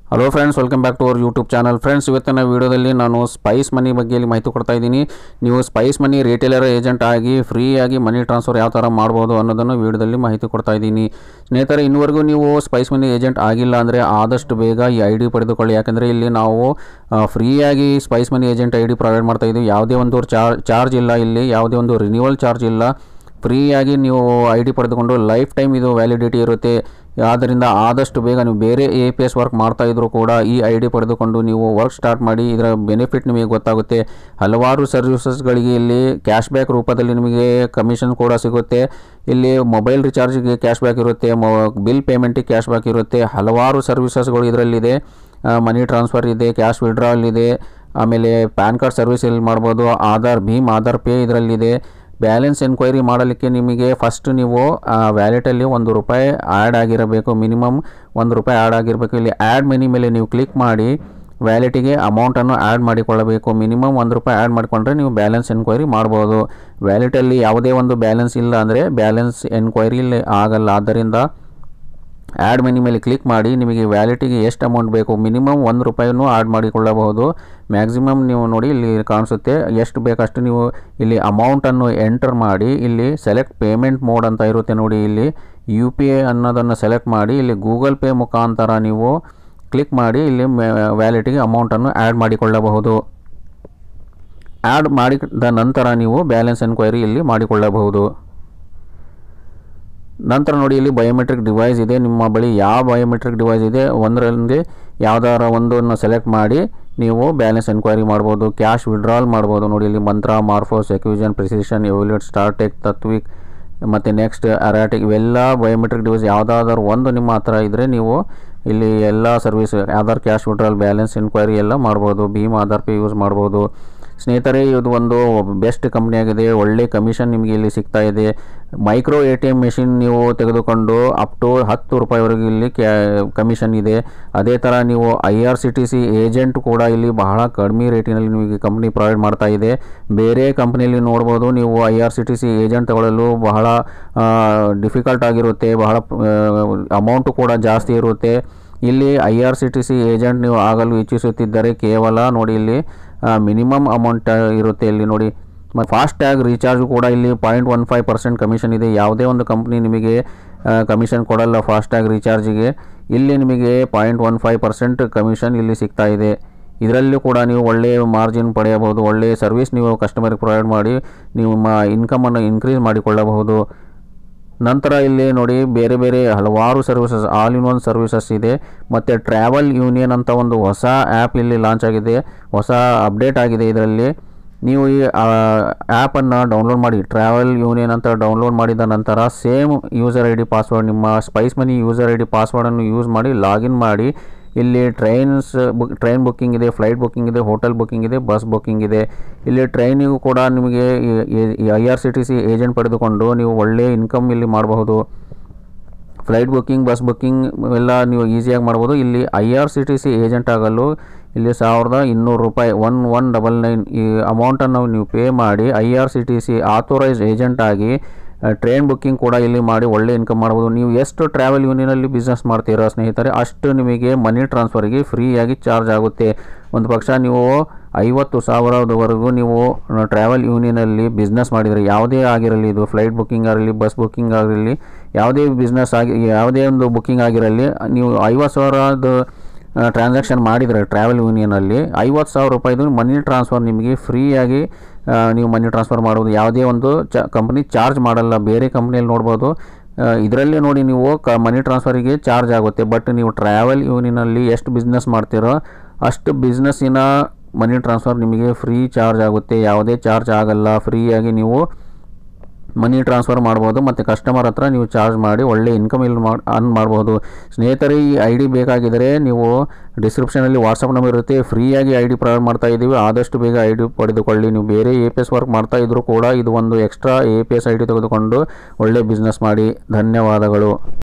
hello friends welcome back to our YouTube channel friends ಇವತ್ತಿನ ವಿಡಿಯೋದಲ್ಲಿ ನಾನು ಸ್ಪೈಸ್ ಮನಿ ಬಗ್ಗೆ ಇಲ್ಲಿ ಮಾಹಿತಿ ಕೊಡ್ತಾ ಇದ್ದೀನಿ ನೀವು ಸ್ಪೈಸ್ ಮನಿ ರಿಟೇಲರ್ ಏಜೆಂಟ್ ಆಗಿ ಫ್ರೀಯಾಗಿ ಮನಿ ಟ್ರಾನ್ಸ್ಫರ್ ಯಾವ ಥರ ಮಾಡ್ಬೋದು ಅನ್ನೋದನ್ನು ವಿಡಿಯೋದಲ್ಲಿ ಮಾಹಿತಿ ಕೊಡ್ತಾ ಇದ್ದೀನಿ ಸ್ನೇಹಿತರೆ ಇನ್ನುವರೆಗೂ ನೀವು ಸ್ಪೈಸ್ ಮನಿ ಏಜೆಂಟ್ ಆಗಿಲ್ಲ ಅಂದರೆ ಆದಷ್ಟು ಬೇಗ ಈ ಐ ಡಿ ಪಡೆದುಕೊಳ್ಳಿ ಯಾಕಂದರೆ ಇಲ್ಲಿ ನಾವು ಫ್ರೀಯಾಗಿ Spice Money agent I D provide ಮಾಡ್ತಾ ಇದ್ದೀವಿ ಯಾವುದೇ ಒಂದು ಚಾರ್ಜ್ ಚಾರ್ಜ್ ಇಲ್ಲ ಇಲ್ಲಿ ಯಾವುದೇ ಒಂದು ರಿನ್ಯೂವಲ್ ಚಾರ್ಜ್ ಇಲ್ಲ ಫ್ರೀಯಾಗಿ ನೀವು ಐ ಡಿ ಪಡೆದುಕೊಂಡು ಲೈಫ್ ಟೈಮ್ ಇದು ವ್ಯಾಲಿಡಿಟಿ ಇರುತ್ತೆ ಆದ್ದರಿಂದ ಆದಷ್ಟು ಬೇಗ ನೀವು ಬೇರೆ ಎ ಪಿ ಎಸ್ ವರ್ಕ್ ಮಾಡ್ತಾ ಇದ್ರೂ ಕೂಡ ಈ ಐ ಡಿ ಪಡೆದುಕೊಂಡು ನೀವು ವರ್ಕ್ ಸ್ಟಾರ್ಟ್ ಮಾಡಿ ಇದರ ಬೆನಿಫಿಟ್ ನಿಮಗೆ ಗೊತ್ತಾಗುತ್ತೆ ಹಲವಾರು ಸರ್ವಿಸಸ್ಗಳಿಗೆ ಇಲ್ಲಿ ಕ್ಯಾಶ್ ಬ್ಯಾಕ್ ರೂಪದಲ್ಲಿ ನಿಮಗೆ ಕಮಿಷನ್ ಕೂಡ ಸಿಗುತ್ತೆ ಇಲ್ಲಿ ಮೊಬೈಲ್ ರಿಚಾರ್ಜ್ಗೆ ಕ್ಯಾಶ್ ಬ್ಯಾಕ್ ಇರುತ್ತೆ ಮೊ ಬಿಲ್ ಪೇಮೆಂಟಿಗೆ ಕ್ಯಾಶ್ ಬ್ಯಾಕ್ ಇರುತ್ತೆ ಹಲವಾರು ಸರ್ವಿಸಸ್ಗಳು ಇದರಲ್ಲಿದೆ ಮನಿ ಟ್ರಾನ್ಸ್ಫರ್ ಇದೆ ಕ್ಯಾಶ್ ವಿಡ್ರಾಲ್ ಇದೆ ಆಮೇಲೆ ಪ್ಯಾನ್ ಕಾರ್ಡ್ ಸರ್ವಿಸ್ ಇಲ್ಲಿ ಮಾಡ್ಬೋದು ಆಧಾರ್ ಭೀಮ್ ಆಧಾರ್ ಪೇ ಇದರಲ್ಲಿದೆ ಬ್ಯಾಲೆನ್ಸ್ ಎನ್ಕ್ವೈರಿ ಮಾಡಲಿಕ್ಕೆ ನಿಮಗೆ ಫಸ್ಟ್ ನೀವು ವ್ಯಾಲೆಟಲ್ಲಿ ಒಂದು ರೂಪಾಯಿ ಆ್ಯಡ್ ಆಗಿರಬೇಕು ಮಿನಿಮಮ್ ಒಂದು ರೂಪಾಯಿ ಆ್ಯಡ್ ಆಗಿರಬೇಕು ಇಲ್ಲಿ ಆ್ಯಡ್ ಮೆನಿ ಮೇಲೆ ನೀವು ಕ್ಲಿಕ್ ಮಾಡಿ ವ್ಯಾಲೆಟಿಗೆ ಅಮೌಂಟನ್ನು ಆ್ಯಡ್ ಮಾಡಿಕೊಳ್ಳಬೇಕು ಮಿನಿಮಮ್ ಒಂದು ರೂಪಾಯಿ ಆ್ಯಡ್ ಮಾಡಿಕೊಂಡ್ರೆ ನೀವು ಬ್ಯಾಲೆನ್ಸ್ ಎನ್ಕ್ವೈರಿ ಮಾಡ್ಬೋದು ವ್ಯಾಲೆಟಲ್ಲಿ ಯಾವುದೇ ಒಂದು ಬ್ಯಾಲೆನ್ಸ್ ಇಲ್ಲ ಅಂದರೆ ಬ್ಯಾಲೆನ್ಸ್ ಎನ್ಕ್ವೈರಿ ಇಲ್ಲಿ ಆಗಲ್ಲ ಆದ್ದರಿಂದ ಆ್ಯಡ್ ಮೆನಿ ಮೇಲೆ ಕ್ಲಿಕ್ ಮಾಡಿ ನಿಮಗೆ ವ್ಯಾಲಿಟಿಗೆ ಎಷ್ಟು ಅಮೌಂಟ್ ಬೇಕು ಮಿನಿಮಮ್ ಒಂದು ರೂಪಾಯಿನೂ ಆ್ಯಡ್ ಮಾಡಿಕೊಳ್ಳಬಹುದು ಮ್ಯಾಕ್ಸಿಮಮ್ ನೀವು ನೋಡಿ ಇಲ್ಲಿ ಕಾಣಿಸುತ್ತೆ ಎಷ್ಟು ಬೇಕಷ್ಟು ನೀವು ಇಲ್ಲಿ ಅಮೌಂಟನ್ನು ಎಂಟರ್ ಮಾಡಿ ಇಲ್ಲಿ ಸೆಲೆಕ್ಟ್ ಪೇಮೆಂಟ್ ಮೋಡ್ ಅಂತ ಇರುತ್ತೆ ನೋಡಿ ಇಲ್ಲಿ ಯು ಪಿ ಐ ಅನ್ನೋದನ್ನು ಸೆಲೆಕ್ಟ್ ಮಾಡಿ ಇಲ್ಲಿ ಗೂಗಲ್ ಪೇ ಮುಖಾಂತರ ನೀವು ಕ್ಲಿಕ್ ಮಾಡಿ ಇಲ್ಲಿ ವ್ಯಾಲಿಟಿಗೆ ಅಮೌಂಟನ್ನು ಆ್ಯಡ್ ಮಾಡಿಕೊಳ್ಳಬಹುದು ಆ್ಯಡ್ ಮಾಡಿದ ನಂತರ ನೀವು ಬ್ಯಾಲೆನ್ಸ್ ಎನ್ಕ್ವೈರಿ ಇಲ್ಲಿ ಮಾಡಿಕೊಳ್ಳಬಹುದು ನಂತರ ನೋಡಿ ಇಲ್ಲಿ ಬಯೋಮೆಟ್ರಿಕ್ ಡಿವೈಸ್ ಇದೆ ನಿಮ್ಮ ಬಳಿ ಯಾವ ಬಯೋಮೆಟ್ರಿಕ್ ಡಿವೈಸ್ ಇದೆ ಒಂದರಲ್ಲಿ ಯಾವುದಾರ ಒಂದನ್ನು ಸೆಲೆಕ್ಟ್ ಮಾಡಿ ನೀವು ಬ್ಯಾಲೆನ್ಸ್ ಎನ್ಕ್ವೈರಿ ಮಾಡ್ಬೋದು ಕ್ಯಾಶ್ ವಿಡ್ರಾಲ್ ಮಾಡ್ಬೋದು ನೋಡಿ ಇಲ್ಲಿ ಮಂತ್ರ ಮಾರ್ಫೋಸ್ ಎಕ್ವಿಷನ್ ಪ್ರಿಸಿಷನ್ ಎವ್ಲ್ಯೂಟ್ ಸ್ಟಾರ್ಟೆಕ್ ತತ್ವಿಕ್ ಮತ್ತು ನೆಕ್ಸ್ಟ್ ಅರಾಟಿಕ್ ಇವೆಲ್ಲ ಬಯೋಮೆಟ್ರಿಕ್ ಡಿವೈಸ್ ಯಾವುದಾದ್ರೂ ಒಂದು ನಿಮ್ಮ ಹತ್ರ ಇದ್ದರೆ ನೀವು ಇಲ್ಲಿ ಎಲ್ಲ service Aadhaar cash withdrawal balance enquiry ಎಲ್ಲ ಮಾಡ್ಬೋದು ಭೀಮ್ ಆಧಾರ್ ಪೇ ಯೂಸ್ ಮಾಡ್ಬೋದು ಸ್ನೇಹಿತರೆ ಇದು ಒಂದು ಬೆಸ್ಟ್ ಕಂಪ್ನಿಯಾಗಿದೆ ಒಳ್ಳೆ ಕಮಿಷನ್ ನಿಮಗೆ ಇಲ್ಲಿ ಸಿಗ್ತಾ ಇದೆ micro A T M machine ನೀವು ತೆಗೆದುಕೊಂಡು ಅಪ್ ಟು ಹತ್ತು ರೂಪಾಯಿವರೆಗೆ ಇಲ್ಲಿ ಕ್ಯಾ ಕಮಿಷನ್ ಇದೆ ಅದೇ ಥರ ನೀವು I R C T C agent ಕೂಡ ಇಲ್ಲಿ ಬಹಳ ಕಡಿಮೆ ರೇಟಿನಲ್ಲಿ ನಿಮಗೆ ಕಂಪ್ನಿ ಪ್ರೊವೈಡ್ ಮಾಡ್ತಾ ಇದೆ ಬೇರೆ ಕಂಪ್ನಿಯಲ್ಲಿ ನೋಡ್ಬೋದು ನೀವು I R C T C agent ತಗೊಳ್ಳಲು ಬಹಳ ಡಿಫಿಕಲ್ಟ್ ಆಗಿರುತ್ತೆ ಬಹಳ ಅಮೌಂಟು ಕೂಡ ಜಾಸ್ತಿ ಇರುತ್ತೆ ಇಲ್ಲಿ I R C T C agent ನೀವು ಆಗಲು ಇಚ್ಛಿಸುತ್ತಿದ್ದರೆ ಕೇವಲ ನೋಡಿ ಇಲ್ಲಿ ಮಿನಿಮಮ್ ಅಮೌಂಟ್ ಇರುತ್ತೆ ಇಲ್ಲಿ ನೋಡಿ ಮತ್ತು ಫಾಸ್ಟ್ಯಾಗ್ ರೀಚಾರ್ಜ್ ಕೂಡ ಇಲ್ಲಿ point one five percent commission ಇದೆ ಯಾವುದೇ ಒಂದು ಕಂಪ್ನಿ ನಿಮಗೆ ಕಮಿಷನ್ ಕೊಡಲ್ಲ ಫಾಸ್ಟ್ಯಾಗ್ ರೀಚಾರ್ಜಿಗೆ ಇಲ್ಲಿ ನಿಮಗೆ point one five percent commission ಇಲ್ಲಿ ಸಿಗ್ತಾ ಇದೆ ಇದರಲ್ಲೂ ಕೂಡ ನೀವು ಒಳ್ಳೆಯ ಮಾರ್ಜಿನ್ ಪಡೆಯಬಹುದು ಒಳ್ಳೆಯ ಸರ್ವಿಸ್ ನೀವು ಕಸ್ಟಮರ್ಗೆ ಪ್ರೊವೈಡ್ ಮಾಡಿ ನಿಮ್ಮ ಇನ್ಕಮನ್ನು ಇನ್ಕ್ರೀಸ್ ಮಾಡಿಕೊಳ್ಳಬಹುದು ನಂತರ ಇಲ್ಲಿ ನೋಡಿ ಬೇರೆ ಬೇರೆ ಹಲವಾರು services all in one services ಇದೆ ಮತ್ತು ಟ್ರಾವೆಲ್ ಯೂನಿಯನ್ ಅಂತ ಒಂದು ಹೊಸ ಆ್ಯಪ್ ಇಲ್ಲಿ ಲಾಂಚ್ ಆಗಿದೆ ಹೊಸ ಅಪ್ಡೇಟ್ ಆಗಿದೆ ಇದರಲ್ಲಿ ನೀವು ಈ ಆ್ಯಪನ್ನು ಡೌನ್ಲೋಡ್ ಮಾಡಿ ಟ್ರಾವೆಲ್ ಯೂನಿಯನ್ ಅಂತ ಡೌನ್ಲೋಡ್ ಮಾಡಿದ ನಂತರ same user I D password ನಿಮ್ಮ Spice Money user I D ಪಾಸ್ವರ್ಡನ್ನು ಯೂಸ್ ಮಾಡಿ ಲಾಗಿನ್ ಮಾಡಿ ಇಲ್ಲಿ ಟ್ರೈನ್ಸ್ ಬುಕ್ ಟ್ರೈನ್ ಬುಕ್ಕಿಂಗ್ ಇದೆ ಫ್ಲೈಟ್ ಬುಕ್ಕಿಂಗ್ ಇದೆ ಹೋಟೆಲ್ ಬುಕ್ಕಿಂಗ್ ಇದೆ ಬಸ್ ಬುಕ್ಕಿಂಗ್ ಇದೆ ಇಲ್ಲಿ ಟ್ರೈನಿಗೂ ಕೂಡ ನಿಮಗೆ I R C T C agent ಪಡೆದುಕೊಂಡು ನೀವು ಒಳ್ಳೆಯ ಇನ್ಕಮ್ ಇಲ್ಲಿ ಮಾಡಬಹುದು ಫ್ಲೈಟ್ ಬುಕ್ಕಿಂಗ್ ಬಸ್ ಬುಕ್ಕಿಂಗ್ ಎಲ್ಲ ನೀವು ಈಸಿಯಾಗಿ ಮಾಡ್ಬೋದು ಇಲ್ಲಿ I R C T C agent ಆಗಲು ಇಲ್ಲಿ ಸಾವಿರದ ಇನ್ನೂರು ರೂಪಾಯಿ ಒನ್ ಒನ್ ಡಬಲ್ ನೈನ್ ಈ ಅಮೌಂಟನ್ನು ನೀವು ಪೇ ಮಾಡಿ I R C T C authorised agent ಆಗಿ ಟ್ರೈನ್ ಬುಕ್ಕಿಂಗ್ ಕೂಡ ಇಲ್ಲಿ ಮಾಡಿ ಒಳ್ಳೆ ಇನ್ಕಮ್ ಮಾಡ್ಬೋದು ನೀವು ಎಷ್ಟು ಟ್ರಾವೆಲ್ ಯೂನಿಯನಲ್ಲಿ ಬಿಸ್ನೆಸ್ ಮಾಡ್ತೀರಾ ಸ್ನೇಹಿತರೆ ಅಷ್ಟು ನಿಮಗೆ ಮನಿ ಟ್ರಾನ್ಸ್ಫರ್ಗೆ ಫ್ರೀಯಾಗಿ ಚಾರ್ಜ್ ಆಗುತ್ತೆ ಒಂದು ಪಕ್ಷ ನೀವು ಐವತ್ತು ಸಾವಿರದವರೆಗೂ ನೀವು ಟ್ರಾವೆಲ್ ಯೂನಿಯನಲ್ಲಿ ಬಿಸ್ನೆಸ್ ಮಾಡಿದರೆ ಯಾವುದೇ ಆಗಿರಲಿ ಇದು ಫ್ಲೈಟ್ ಬುಕ್ಕಿಂಗ್ ಆಗಿರಲಿ ಬಸ್ ಬುಕ್ಕಿಂಗ್ ಆಗಿರಲಿ ಯಾವುದೇ ಬಿಸ್ನೆಸ್ ಆಗಿ ಯಾವುದೇ ಒಂದು ಬುಕ್ಕಿಂಗ್ ಆಗಿರಲಿ ನೀವು ಐವತ್ತು ಸಾವಿರದ ಟ್ರಾನ್ಸಾಕ್ಷನ್ ಮಾಡಿದರೆ ಟ್ರಾವೆಲ್ ಯೂನಿಯನಲ್ಲಿ ಐವತ್ತು ಸಾವಿರ ರೂಪಾಯಿದು ಮನಿ ಟ್ರಾನ್ಸ್ಫರ್ ನಿಮಗೆ ಫ್ರೀಯಾಗಿ ನೀವು ಮನಿ ಟ್ರಾನ್ಸ್ಫರ್ ಮಾಡ್ಬೋದು ಯಾವುದೇ ಒಂದು ಚ ಕಂಪ್ನಿ ಚಾರ್ಜ್ ಮಾಡಲ್ಲ ಬೇರೆ ಕಂಪ್ನಿಯಲ್ಲಿ ನೋಡ್ಬೋದು ಇದರಲ್ಲಿ ನೋಡಿ ನೀವು ಕ ಮನಿ ಟ್ರಾನ್ಸ್ಫರಿಗೆ ಚಾರ್ಜ್ ಆಗುತ್ತೆ ಬಟ್ ನೀವು ಟ್ರಾವೆಲ್ ಯೂನಿಯನಲ್ಲಿ ಎಷ್ಟು ಬಿಸ್ನೆಸ್ ಮಾಡ್ತೀರೋ ಅಷ್ಟು ಬಿಸ್ನೆಸ್ಸಿನ ಮನಿ ಟ್ರಾನ್ಸ್ಫರ್ ನಿಮಗೆ ಫ್ರೀ ಚಾರ್ಜ್ ಆಗುತ್ತೆ ಯಾವುದೇ ಚಾರ್ಜ್ ಆಗಲ್ಲ ಫ್ರೀಯಾಗಿ ನೀವು ಮನಿ ಟ್ರಾನ್ಸ್ಫರ್ ಮಾಡ್ಬೋದು ಮತ್ತು ಕಸ್ಟಮರ್ ಹತ್ರ ನೀವು ಚಾರ್ಜ್ ಮಾಡಿ ಒಳ್ಳೆ ಇನ್ಕಮ್ ಇಲ್ಲಿ ಮಾಡಿ ಅರ್ನ್ ಮಾಡ್ಬೋದು ಸ್ನೇಹಿತರೆ ಈ ಐ ಡಿ ಬೇಕಾಗಿದ್ದರೆ ನೀವು ಡಿಸ್ಕ್ರಿಪ್ಷನಲ್ಲಿ ವಾಟ್ಸಪ್ ನಂಬರ್ ಇರುತ್ತೆ ಫ್ರೀಯಾಗಿ ಐ ಡಿ ಪ್ರೊವೈಡ್ ಮಾಡ್ತಾ ಇದ್ದೀವಿ ಆದಷ್ಟು ಬೇಗ ಐ ಡಿ ಪಡೆದುಕೊಳ್ಳಿ ನೀವು ಬೇರೆ ಎ ಪಿ ಎಸ್ ವರ್ಕ್ ಮಾಡ್ತಾ ಇದ್ದರೂ ಕೂಡ ಇದು ಒಂದು extra A P S I D ತೆಗೆದುಕೊಂಡು ಒಳ್ಳೆ ಬಿಸ್ನೆಸ್ ಮಾಡಿ ಧನ್ಯವಾದಗಳು